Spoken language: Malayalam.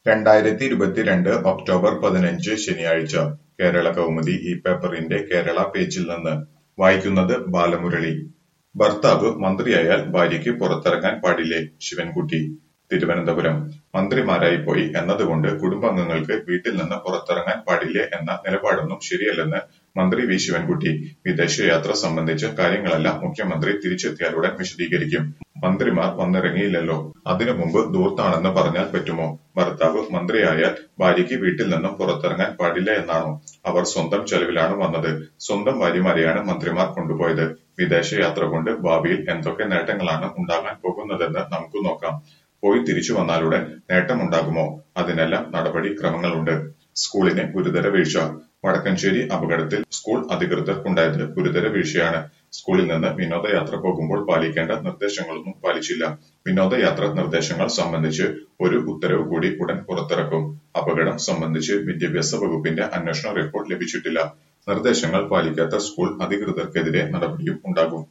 രണ്ടായിരത്തി ഇരുപത്തിരണ്ട് ഒക്ടോബർ പതിനഞ്ച് ശനിയാഴ്ച കേരള കൗമുദി ഈ പേപ്പറിന്റെ കേരള പേജിൽ നിന്ന് വായിക്കുന്നത് ബാലമുരളി ഭർത്താവ് മന്ത്രിയായാൽ ഭാര്യയ്ക്ക് പുറത്തിറങ്ങാൻ പാടില്ലേ ശിവൻകുട്ടി തിരുവനന്തപുരം മന്ത്രിമാരായി പോയി എന്നതുകൊണ്ട് കുടുംബാംഗങ്ങൾക്ക് വീട്ടിൽ നിന്ന് പുറത്തിറങ്ങാൻ പാടില്ലേ എന്ന നിലപാടൊന്നും ശരിയല്ലെന്ന് മന്ത്രി വി ശിവൻകുട്ടി വിദേശയാത്ര സംബന്ധിച്ച കാര്യങ്ങളെല്ലാം മുഖ്യമന്ത്രി തിരിച്ചെത്തിയാലുടൻ വിശദീകരിക്കും മന്ത്രിമാർ വന്നിറങ്ങിയില്ലല്ലോ അതിനു മുമ്പ് ദൂർത്താണെന്ന് പറഞ്ഞാൽ പറ്റുമോ ഭർത്താവ് മന്ത്രിയായാൽ ഭാര്യയ്ക്ക് വീട്ടിൽ നിന്നും പുറത്തിറങ്ങാൻ പാടില്ല എന്നാണോ അവർ സ്വന്തം ചെലവിലാണ് വന്നത് സ്വന്തം ഭാര്യമാരെയാണ് മന്ത്രിമാർ കൊണ്ടുപോയത് വിദേശയാത്ര കൊണ്ട് ഭാവിയിൽ എന്തൊക്കെ നേട്ടങ്ങളാണ് ഉണ്ടാകാൻ പോകുന്നതെന്ന് നമുക്ക് നോക്കാം പോയി തിരിച്ചു വന്നാലുടൻ നേട്ടമുണ്ടാകുമോ അതിനെല്ലാം നടപടി ക്രമങ്ങളുണ്ട് സ്കൂളിന് ഗുരുതര വീഴ്ച വടക്കഞ്ചേരി അപകടത്തിൽ സ്കൂൾ അധികൃതർക്കുണ്ടായത് ഗുരുതര വീഴ്ചയാണ് സ്കൂളിൽ നിന്ന് വിനോദയാത്ര പോകുമ്പോൾ പാലിക്കേണ്ട നിർദ്ദേശങ്ങളൊന്നും പാലിച്ചില്ല വിനോദയാത്ര നിർദ്ദേശങ്ങൾ സംബന്ധിച്ച് ഒരു ഉത്തരവ് കൂടി ഉടൻ പുറത്തിറക്കും അപകടം സംബന്ധിച്ച് വിദ്യാഭ്യാസ വകുപ്പിന്റെ അന്വേഷണ റിപ്പോർട്ട് ലഭിച്ചിട്ടില്ല നിർദ്ദേശങ്ങൾ പാലിക്കാത്ത സ്കൂൾ അധികൃതർക്കെതിരെ നടപടിയും ഉണ്ടാകും